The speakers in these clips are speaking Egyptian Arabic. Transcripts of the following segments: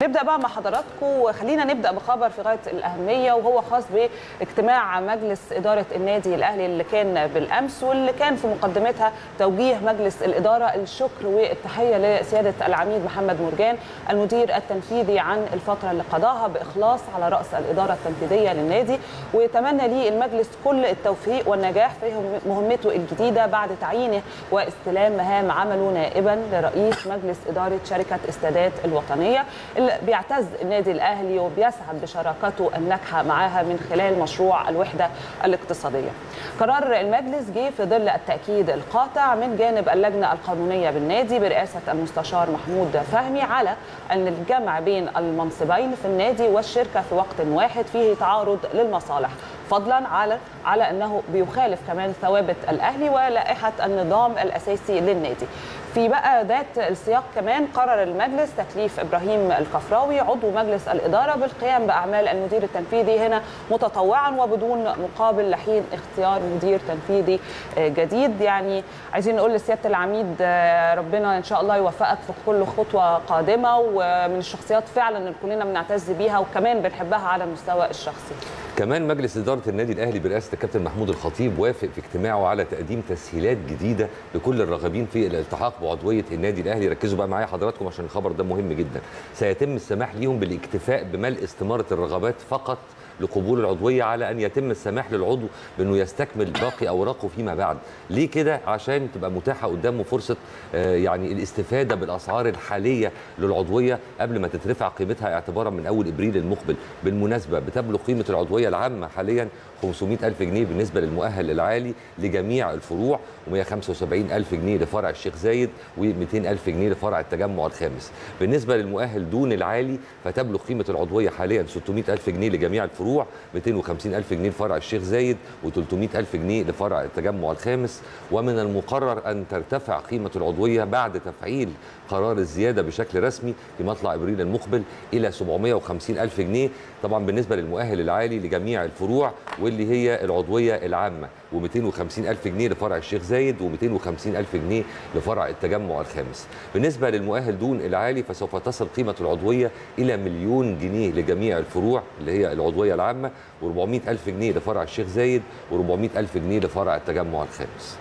نبدا بقى مع حضراتكم وخلينا نبدا بخبر في غايه الاهميه وهو خاص باجتماع مجلس اداره النادي الاهلي اللي كان بالامس واللي كان في مقدمتها توجيه مجلس الاداره الشكر والتحيه لسياده العميد محمد مرجان المدير التنفيذي عن الفتره اللي قضاها باخلاص على راس الاداره التنفيذيه للنادي ويتمنى لي المجلس كل التوفيق والنجاح في مهمته الجديده بعد تعيينه واستلام مهام عمله نائبا لرئيس مجلس اداره شركه استادات الوطنيه اللي بيعتز النادي الاهلي وبيسعد بشراكته الناجحه معاها من خلال مشروع الوحده الاقتصاديه. قرار المجلس جه في ظل التاكيد القاطع من جانب اللجنه القانونيه بالنادي برئاسه المستشار محمود فهمي على ان الجمع بين المنصبين في النادي والشركه في وقت واحد فيه تعارض للمصالح فضلا على على انه بيخالف كمان ثوابت الاهلي ولائحه النظام الاساسي للنادي. في بقى ذات السياق كمان قرر المجلس تكليف ابراهيم الكفراوي عضو مجلس الاداره بالقيام باعمال المدير التنفيذي هنا متطوعا وبدون مقابل لحين اختيار مدير تنفيذي جديد يعني عايزين نقول لسياده العميد ربنا ان شاء الله يوفقك في كل خطوه قادمه ومن الشخصيات فعلا اللي كلنا بنعتز بيها وكمان بنحبها على المستوى الشخصي. كمان مجلس اداره النادي الاهلي برئاسه الكابتن محمود الخطيب وافق في اجتماعه على تقديم تسهيلات جديده لكل الراغبين في الالتحاق بعضويه النادي الاهلي ركزوا بقى معايا حضراتكم عشان الخبر ده مهم جدا سيتم السماح ليهم بالاكتفاء بملء استماره الرغبات فقط لقبول العضويه على ان يتم السماح للعضو بانه يستكمل باقي اوراقه فيما بعد ليه كده عشان تبقى متاحه قدامه فرصه يعني الاستفاده بالاسعار الحاليه للعضويه قبل ما تترفع قيمتها اعتبارا من اول ابريل المقبل بالمناسبه بتبلغ قيمه العضويه العامه حاليا 500 ألف جنيه بالنسبة للمؤهل العالي لجميع الفروع و175 ألف جنيه لفرع الشيخ زايد و200 ألف جنيه لفرع التجمع الخامس بالنسبة للمؤهل دون العالي فتبلغ قيمة العضوية حاليا 600 ألف جنيه لجميع الفروع 250 ألف جنيه لفرع الشيخ زايد و300 ألف جنيه لفرع التجمع الخامس ومن المقرر أن ترتفع قيمة العضوية بعد تفعيل قرار الزيادة بشكل رسمي في مطلع إبريل المقبل إلى 750 ألف جنيه طبعا بالنسبة للمؤهل العالي لجميع الفروع واللي هي العضوية العامة و250 ألف جنيه لفرع الشيخ زايد و250 ألف جنيه لفرع التجمع الخامس بالنسبة للمؤهل دون العالي فسوف تصل قيمة العضوية إلى مليون جنيه لجميع الفروع اللي هي العضوية العامة و400 ألف جنيه لفرع الشيخ زايد و400 ألف جنيه لفرع التجمع الخامس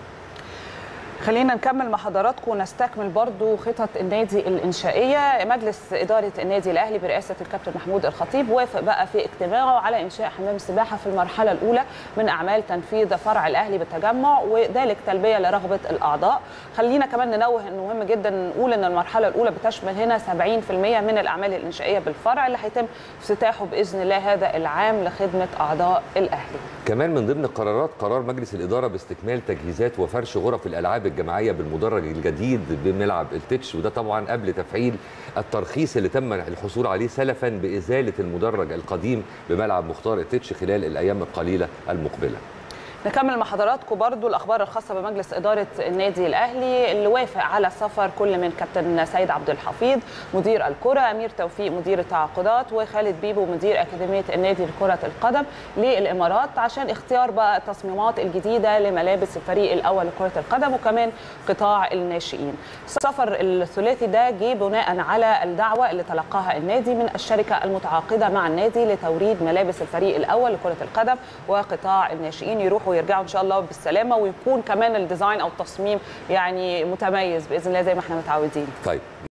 خلينا نكمل مع حضراتكم ونستكمل برضو خطط النادي الإنشائية مجلس إدارة النادي الأهلي برئاسة الكابتن محمود الخطيب وافق بقى في اجتماعه على إنشاء حمام السباحة في المرحلة الأولى من أعمال تنفيذ فرع الأهلي بالتجمع وذلك تلبية لرغبة الأعضاء خلينا كمان ننوه أنه مهم جدا نقول أن المرحلة الأولى بتشمل هنا 70% من الأعمال الإنشائية بالفرع اللي هيتم افتتاحه بإذن الله هذا العام لخدمة أعضاء الأهلي كمان من ضمن القرارات قرار مجلس الإدارة باستكمال تجهيزات وفرش غرف الألعاب الجماعيه بالمدرج الجديد بملعب التتش وده طبعا قبل تفعيل الترخيص اللي تم الحصول عليه سلفا بازاله المدرج القديم بملعب مختار التتش خلال الايام القليله المقبله. نكمل مع حضراتكم برضو الاخبار الخاصه بمجلس اداره النادي الاهلي اللي وافق على سفر كل من كابتن سيد عبد الحفيظ مدير الكره امير توفيق مدير التعاقدات وخالد بيبو مدير اكاديميه النادي لكره القدم للامارات عشان اختيار بقى التصميمات الجديده لملابس الفريق الاول لكره القدم وكمان قطاع الناشئين. السفر الثلاثي ده جه بناء على الدعوه اللي تلقاها النادي من الشركه المتعاقده مع النادي لتوريد ملابس الفريق الاول لكره القدم وقطاع الناشئين يروحوا ويرجعوا ان شاء الله بالسلامه ويكون كمان الديزاين او التصميم يعني متميز باذن الله زي ما احنا متعودين. طيب